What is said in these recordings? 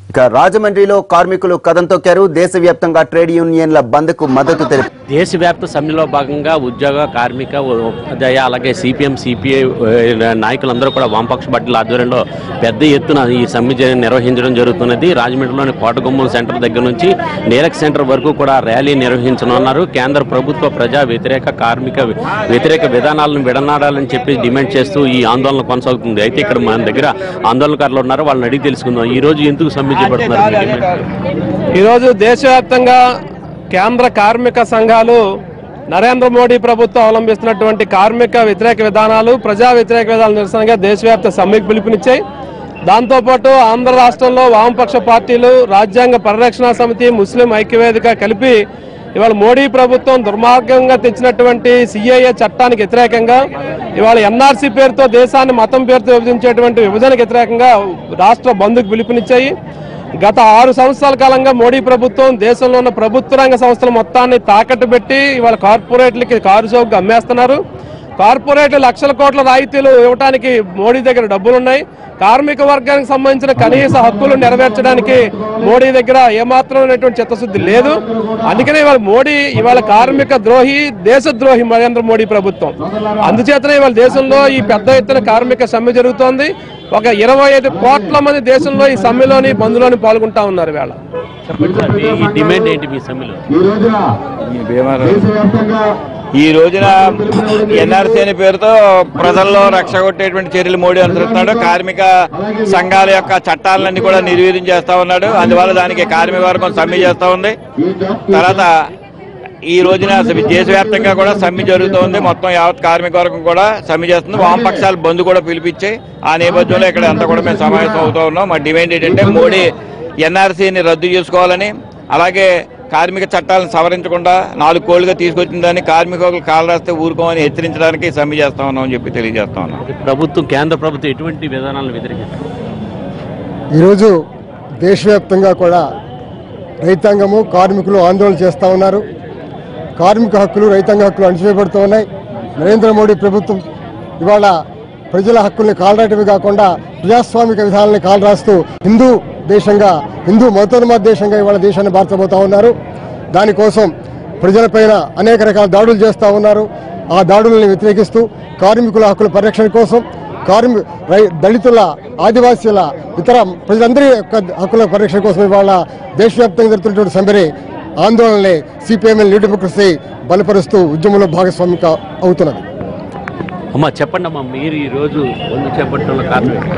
ఇక రాజమండ్రిలో కార్మికులు కథం తొక్కారు దేశవ్యాప్తంగా ట్రేడ్ యూనియన్ల బంద్కు మద్దతు తెలిపారు దేశవ్యాప్త సమ్మెలో భాగంగా ఉద్యోగ కార్మిక ఉపాధ్యాయ అలాగే సిపిఎం సిపిఐ నాయకులందరూ కూడా వామపక్ష పార్టీల ఆధ్వర్యంలో పెద్ద ఎత్తున ఈ సమ్మె జ- నిర్వహించడం జరుగుతున్నది రాజమండ్రిలోని కోటగుమ్మం సెంటర్ దగ్గర నుంచి నీలక్ సెంటర్ వరకు కూడా ర్యాలీ నిర్వహించనున్నారు కేంద్ర ప్రభుత్వ ప్రజా వ్యతిరేక కార్మిక వి- వ్యతిరేక విధానాలను విడనాడాలని చెప్పి డిమాండ్ చేస్తూ ఈ ఆందోళన కొనసాగుతుంది అయితే ఇక్కడ మన దగ్గర ఆందోళనకారులు ఉన్నారు వాళ్ళని అడిగి తెలుసుకుందాం ఈ రోజు ఎందుకు సమ్మె చేపడుతున్నారు మీ డిమాండ్? ఈరోజు దేశవ్యాప్తంగా కేంద్ర కార్మిక సంఘాలు నరేంద్ర మోడీ ప్రభుత్వం అవలంబిస్తున్నటువంటి కార్మిక వ్యతిరేక విధానాలు ప్రజా వ్యతిరేక విధానాల నిరసనగా దేశవ్యాప్త సమ్మెకు పిలుపునిచ్చాయి దాంతోపాటు ఆంధ్ర రాష్ట్రంలో వామపక్ష పార్టీలు రాజ్యాంగ పరిరక్షణ సమితి ముస్లిం ఐక్యవేదిక కలిపి ఇవాళ మోడీ ప్రభుత్వం దుర్మార్గంగా తెచ్చినటువంటి సిఏఏ చట్టానికి వ్యతిరేకంగా ఇవాళ ఎన్ఆర్సీ పేరుతో దేశాన్ని మతం పేరుతో విభజించేటువంటి విభజనకు వ్యతిరేకంగా రాష్ట్ర బంధుకు పిలుపునిచ్చాయి గత ఆరు సంవత్సరాల కాలంగా మోడీ ప్రభుత్వం దేశంలో ఉన్న ప్రభుత్వ రంగ సంస్థల మొత్తాన్ని తాకట్టు పెట్టి ఇవాళ కార్పొరేట్లకి కారు చౌకగా అమ్మేస్తున్నారు కార్పొరేట్లు లక్షల కోట్ల రాయితీలు ఇవ్వడానికి మోడీ దగ్గర డబ్బులు ఉన్నాయి కార్మిక వర్గానికి సంబంధించిన కనీస హక్కులు నెరవేర్చడానికి మోడీ దగ్గర ఏమాత్రమైనటువంటి చిత్తశుద్ధి లేదు అందుకనే ఇవాళ మోడీ ఇవాళ కార్మిక ద్రోహి దేశద్రోహి నరేంద్ర మోడీ ప్రభుత్వం అందుచేతనే ఇవాళ దేశంలో ఈ పెద్ద ఎత్తున కార్మిక సమ్మె జరుగుతోంది ఒక ఇరవై ఐదు కోట్ల మంది దేశంలో ఈ సమ్మెలోని బంధులోని పాల్గొంటా ఉన్నారు వేళ చెప్పండి సార్ మీ ఈ డిమాండ్ ఏంటి మీ సమ్మెలో ఈ రోజున ఎన్ఆర్సీ అనే పేరుతో ప్రజల్లో రక్ష కొట్టేటువంటి చర్యలు మోడీ అనుసరిస్తున్నాడు కార్మిక సంఘాల యొక్క చట్టాలన్నీ కూడా నిర్వీర్యం చేస్తా ఉన్నాడు అందువల్ల దానికి కార్మిక వర్గం సమ్మె చేస్తా ఉంది తర్వాత ఈ రోజున అసలు దేశవ్యాప్తంగా కూడా సమ్మె జరుగుతోంది మొత్తం యావత్ కార్మిక వర్గం కూడా సమ్మె చేస్తుంది వామపక్షాలు బంద్ కూడా పిలిపించాయి ఆ నేపథ్యంలో ఇక్కడ అంతా కూడా మేము సమావేశం అవుతా ఉన్నాం మా డిమాండ్ ఏంటంటే మోడీ ఎన్ఆర్సీని రద్దు చేసుకోవాలని అలాగే కార్మిక చట్టాలను సవరించకుండా నాలుగు కోళ్లుగా తీసుకొచ్చిందని కార్మికులు కాలు రాస్తే ఊరుకోమని హెచ్చరించడానికి సమ్మె చేస్తా ఉన్నాం అని చెప్పి తెలియజేస్తా ఉన్నాం ప్రభుత్వం కేంద్ర ప్రభుత్వం ఎటువంటి విధానాలను వ్యతిరేకిస్తారు ఈరోజు దేశవ్యాప్తంగా కూడా రైతాంగము కార్మికులు ఆందోళన చేస్తూ ఉన్నారు కార్మిక హక్కులు రైతాంగ హక్కులు అణచివేయబడుతూ ఉన్నాయి నరేంద్ర మోడీ ప్రభుత్వం ఇవాళ ప్రజల హక్కుల్ని కాలరాయటమే కాకుండా ప్రజాస్వామిక విధానాన్ని కాలరాస్తూ హిందూ దేశంగా హిందూ మతోన్మాద దేశంగా ఇవాళ దేశాన్ని మార్చబోతా ఉన్నారు దానికోసం ప్రజలపైన అనేక రకాల దాడులు చేస్తూ ఉన్నారు ఆ దాడులను వ్యతిరేకిస్తూ కార్మికుల హక్కుల పరిరక్షణ కోసం కార్మి రై దళితుల ఆదివాసీల ఇతర ప్రజలందరి యొక్క హక్కుల పరిరక్షణ కోసం ఇవాళ దేశవ్యాప్తంగా జరుగుతున్నటువంటి సమ్మెని ఆందోళనలే సిపిఎంఎల్ న్యూ డెమోక్రసీ బలపరుస్తూ ఉద్యమంలో భాగస్వామిక అవుతున్నది అమ్మా చెప్పండి అమ్మా మీరు ఈ రోజు వంద చేపట్టడంలో కారణం ఏంటి?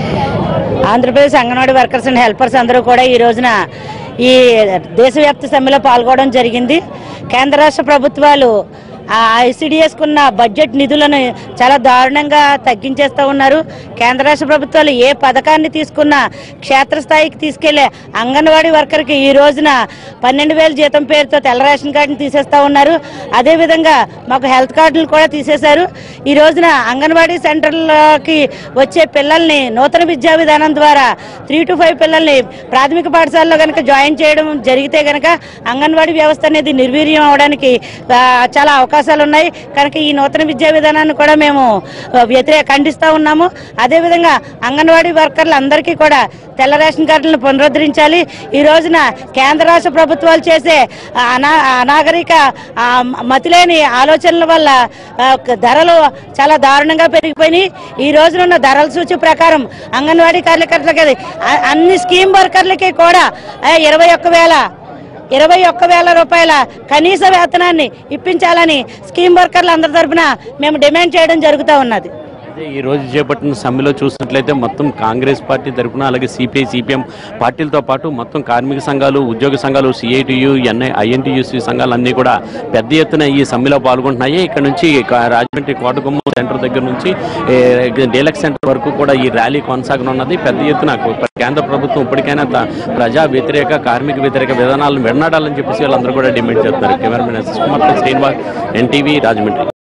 Andhra Pradesh anganwadi workers and helpers అందరూ కూడా ఈ రోజున ఈ దేశవ్యాప్త సమ్మెలో పాల్గొనడం జరిగింది కేంద్ర రాష్ట్ర ప్రభుత్వాలు ఆ ఐసిడిఎస్కు ఉన్న బడ్జెట్ నిధులను చాలా దారుణంగా తగ్గించేస్తూ ఉన్నారు కేంద్ర రాష్ట్ర ప్రభుత్వాలు ఏ పథకాన్ని తీసుకున్నా క్షేత్రస్థాయికి తీసుకెళ్లే అంగన్వాడీ వర్కర్కి ఈ రోజున పన్నెండు వేల జీతం పేరుతో తెల్ల రేషన్ కార్డుని తీసేస్తా ఉన్నారు అదేవిధంగా మాకు హెల్త్ కార్డులు కూడా తీసేశారు ఈ రోజున అంగన్వాడీ సెంటర్లకి వచ్చే పిల్లల్ని నూతన విద్యా విధానం ద్వారా త్రీ టు ఫైవ్ పిల్లల్ని ప్రాథమిక పాఠశాలలో కనుక జాయిన్ చేయడం జరిగితే కనుక అంగన్వాడీ వ్యవస్థ అనేది నిర్వీర్యం అవడానికి ఆ, చాలా అవకాశాలు ఉన్నాయి కనుక ఈ నూతన విద్యా విధానాన్ని కూడా మేము ఆ, వ్యతిరేక ఖండిస్తూ ఉన్నాము అదేవిధంగా అంగన్వాడీ వర్కర్లు అందరికీ కూడా తెల్ల రేషన్ కార్డులను పునరుద్ధరించాలి ఈ రోజున కేంద్ర రాష్ట్ర ప్రభుత్వాలు చేసే ఆ, అనా అనాగరిక ఆ, మతిలేని ఆలోచనల వల్ల ఆ, ధరలు చాలా దారుణంగా పెరిగిపోయినాయి ఈ రోజున ఉన్న ధరల సూచి ప్రకారం అంగన్వాడీ కార్యకర్తలకి అ- అన్ని స్కీమ్ వర్కర్లకి కూడా ఆ, ఇరవై ఒక్క వేల ఇరవై ఒక్క వేల రూపాయల కనీస వేతనాన్ని ఇప్పించాలని స్కీమ్ వర్కర్లు అందరి తరఫున మేము డిమాండ్ చేయడం జరుగుతూ ఉన్నది అయితే ఈ రోజు చేపట్టిన సమ్మెలో చూసినట్లయితే మొత్తం కాంగ్రెస్ పార్టీ తరపున అలాగే సిపిఐ సిపిఎం పార్టీలతో పాటు మొత్తం కార్మిక సంఘాలు ఉద్యోగ సంఘాలు సిఐటియు ఎన్ఐ ఐఎన్టీయూసీ సంఘాలు అన్నీ కూడా పెద్ద ఎత్తున ఈ సమ్మెలో పాల్గొంటున్నాయి ఇక్కడ నుంచి క- రాజమండ్రి కోటగుమ్మ సెంటర్ దగ్గర నుంచి ఏ, డీలక్స్ సెంటర్ వరకు కూడా ఈ ర్యాలీ కొనసాగనున్నది పెద్ద ఎత్తున కేంద్ర ప్రభుత్వం ఇప్పటికైనా త- ప్రజా వ్యతిరేక కార్మిక వ్యతిరేక విధానాలను విడనాడాలని చెప్పేసి వాళ్ళందరూ కూడా డిమాండ్ చేస్తున్నారు cameraman S Kumar Srinivas NTV Rajahmundry